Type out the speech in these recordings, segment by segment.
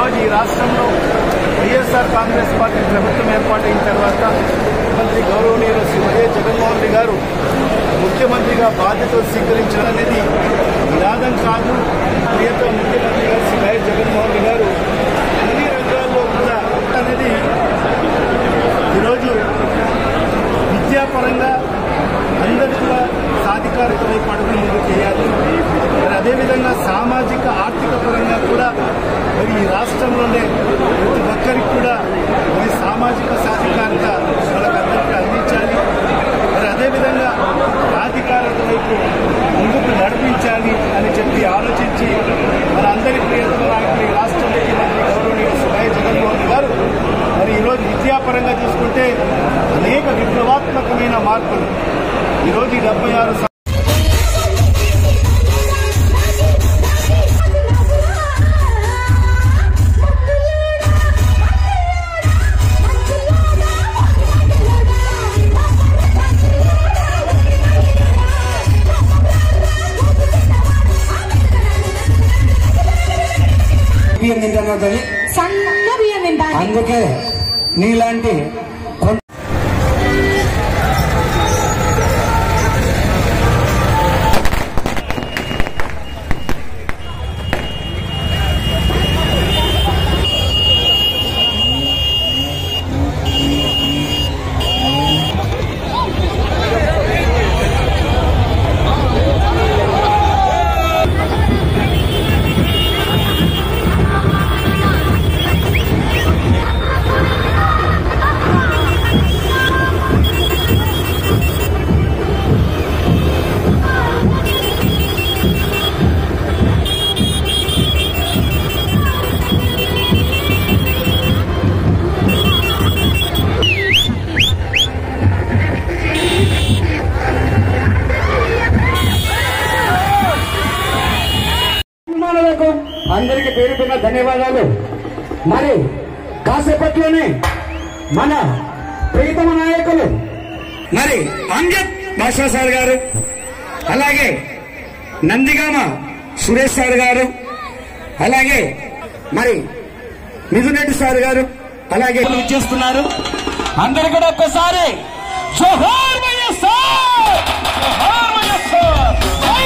ఈరోజు ఈ రాష్ట్రంలో వైఎస్ఆర్ కాంగ్రెస్ పార్టీ ప్రభుత్వం ఏర్పాటైన తర్వాత ముఖ్యమంత్రి గౌరవనీయులు శ్రీ వైఎస్ జగన్మోహన్ రెడ్డి గారు ముఖ్యమంత్రిగా బాధ్యతలు స్వీకరించడం అనేది నినాదం కాదు ప్రియతమ ముఖ్యమంత్రి గారు శ్రీ వైఎస్ జగన్మోహన్ రెడ్డి గారు అన్ని రంగాల్లో కూడా అనేది ఈరోజు విద్యాపరంగా అందరూ కూడా సాధికారిత వైపు అడుగులు ముందుకు చేయాలి మరి అదేవిధంగా సామాజిక ఆర్థిక పరంగా కూడా మరి ఈ రాష్ట్రంలోనే ప్రతి ఒక్కరికి కూడా మరి సామాజిక సాధికారిత వాళ్ళకందరికీ అందించాలి మరి అదేవిధంగా సాధికారత వైపు ముందుకు నడిపించాలి అని చెప్పి ఆలోచించి మన అందరి ప్రియతమ నాయకులు ఈ రాష్ట్ర ముఖ్యమంత్రి గౌరవనీయ సుభాయ్ జగన్మోహన్ రెడ్డి గారు మరి ఈరోజు విద్యాపరంగా చూసుకుంటే అనేక విప్లవాత్మకమైన మార్పులు ఈరోజు ఈ డెబ్బై ఆరు సం- బియ్యం తింటున్నావు తల్లి సన్న బియ్యం తింటాను అందుకే నీలాంటి కొన్- అభిమానులకు అందరికి పేరు పేరున ధన్యవాదాలు మరి కాసేపట్లోనే మన ప్రీతమ నాయకులు మరి అంజద్ భాషా సార్ గారు అలాగే నందిగామ సురేష్ సార్ గారు అలాగే మరి మిథున్ రెడ్డి సార్ గారు అలాగే చేస్తున్నారు అందరు కూడా ఒక్కసారి జోహార్ వైఎస్ఆర్ జోహార్ వైఎస్ఆర్ జై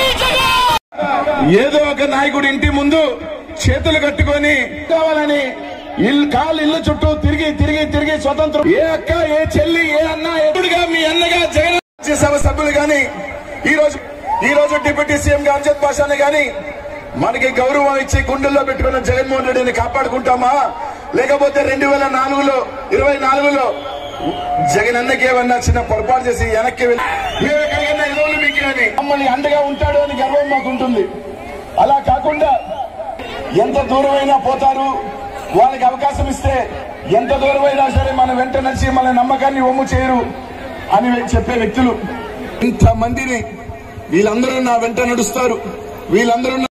జగన్ ఏదో ఒక నాయకుడి ఇంటి ముందు చేతులు కట్టుకొని కావాలని ఇల్లు కాళ్ళు ఇల్లు చుట్టూ తిరిగి తిరిగి తిరిగి స్వతంత్రం ఏ అక్క ఏ చెల్లి ఏ అన్న ఎప్పుడుగా మీ అన్నగా జగన్ రాజ్యసభ సభ్యులు గాని ఈ రోజు ఈ రోజు డిప్యూటీ సీఎం గా అంజద్ భాషాని గాని మనకి గౌరవం ఇచ్చి గుండెల్లో పెట్టుకున్న జగన్మోహన్ రెడ్డిని కాపాడుకుంటామా లేకపోతే రెండు వేల నాలుగులో ఇరవై నాలుగులో జగన్ అన్నకి ఏమన్నా చిన్న పొరపాటు చేసి వెనక్కి వెళ్ళి మేము ఎక్కడికైనా ఎదురు మీకు అని మమ్మల్ని అండగా ఉంటాడు అని గర్వం మాకు ఉంటుంది అలా కాకుండా ఎంత దూరమైనా పోతారు వాళ్ళకి అవకాశం ఇస్తే ఎంత దూరమైనా సరే మన వెంట నడిచి మన నమ్మకాన్ని ఒమ్ము చేయరు అని చెప్పే వ్యక్తులు ఇంతమందిని వీళ్ళందరూ నా వెంట నడుస్తారు వీళ్ళందరూ నా